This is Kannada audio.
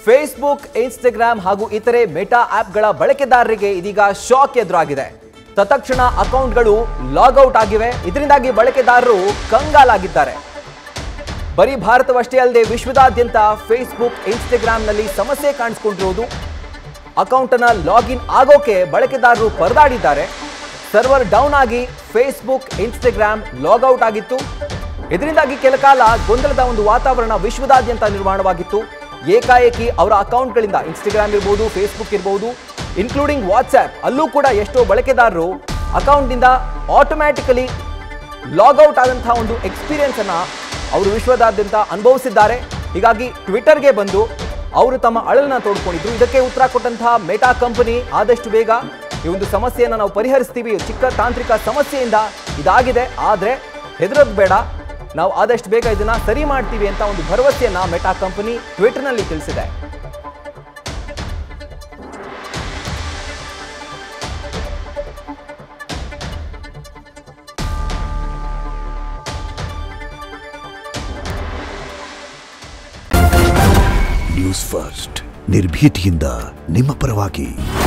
ಫೇಸ್ಬುಕ್ ಇನ್ಸ್ಟಾಗ್ರಾಮ್ ಹಾಗೂ ಇತರೆ ಮೆಟಾ ಆಪ್ಗಳ ಬಳಕೆದಾರರಿಗೆ ಇದೀಗ ಶಾಕ್ ಎದುರಾಗಿದೆ ತತ್ಕ್ಷಣ ಅಕೌಂಟ್ಗಳು ಲಾಗೌಟ್ ಆಗಿವೆ ಇದರಿಂದಾಗಿ ಬಳಕೆದಾರರು ಕಂಗಾಲಾಗಿದ್ದಾರೆ ಬರೀ ಭಾರತವಷ್ಟೇ ಅಲ್ಲದೆ ವಿಶ್ವದಾದ್ಯಂತ ಫೇಸ್ಬುಕ್ ಇನ್ಸ್ಟಾಗ್ರಾಮ್ನಲ್ಲಿ ಸಮಸ್ಯೆ ಕಾಣಿಸ್ಕೊಂಡಿರುವುದು ಅಕೌಂಟನ್ನ ಲಾಗಿನ್ ಆಗೋಕೆ ಬಳಕೆದಾರರು ಪರದಾಡಿದ್ದಾರೆ ಸರ್ವರ್ ಡೌನ್ ಆಗಿ ಫೇಸ್ಬುಕ್ ಇನ್ಸ್ಟಾಗ್ರಾಮ್ ಲಾಗೌಟ್ ಆಗಿತ್ತು ಇದರಿಂದಾಗಿ ಕೆಲ ಕಾಲ ಗೊಂದಲದ ಒಂದು ವಾತಾವರಣ ವಿಶ್ವದಾದ್ಯಂತ ನಿರ್ಮಾಣವಾಗಿತ್ತು ಏಕಾಏಕಿ ಅವರ ಅಕೌಂಟ್ಗಳಿಂದ ಇನ್ಸ್ಟಾಗ್ರಾಮ್ ಇರ್ಬೋದು ಫೇಸ್ಬುಕ್ ಇರ್ಬೋದು ಇನ್ಕ್ಲೂಡಿಂಗ್ ವಾಟ್ಸ್ಆ್ಯಪ್ ಅಲ್ಲೂ ಕೂಡ ಎಷ್ಟೋ ಬಳಕೆದಾರರು ಅಕೌಂಟ್ನಿಂದ ಆಟೋಮ್ಯಾಟಿಕಲಿ ಲಾಗೌಟ್ ಆದಂತಹ ಒಂದು ಎಕ್ಸ್ಪೀರಿಯನ್ಸ್ ಅನ್ನ ಅವರು ವಿಶ್ವದಾದ್ಯಂತ ಅನುಭವಿಸಿದ್ದಾರೆ ಹೀಗಾಗಿ ಟ್ವಿಟರ್ಗೆ ಬಂದು ಅವರು ತಮ್ಮ ಅಳಲನ್ನ ತೋಡ್ಕೊಂಡಿದ್ರು ಇದಕ್ಕೆ ಉತ್ತರ ಕೊಟ್ಟಂತಹ ಮೆಟಾ ಕಂಪನಿ ಆದಷ್ಟು ಬೇಗ ಈ ಒಂದು ಸಮಸ್ಯೆಯನ್ನು ನಾವು ಪರಿಹರಿಸ್ತೀವಿ ಚಿಕ್ಕ ತಾಂತ್ರಿಕ ಸಮಸ್ಯೆಯಿಂದ ಇದಾಗಿದೆ ಆದರೆ ಹೆದರೋದು ಬೇಡ ನಾವು ಆದಷ್ಟು ಬೇಗ ಇದನ್ನ ಸರಿ ಮಾಡ್ತೀವಿ ಅಂತ ಒಂದು ಭರವಸೆಯನ್ನ ಮೆಟಾ ಕಂಪನಿ ಟ್ವಿಟರ್ನಲ್ಲಿ ತಿಳಿಸಿದೆ ನ್ಯೂಸ್ ಫಸ್ಟ್ ನಿರ್ಭೀತಿಯಿಂದ ನಿಮ್ಮ ಪರವಾಗಿ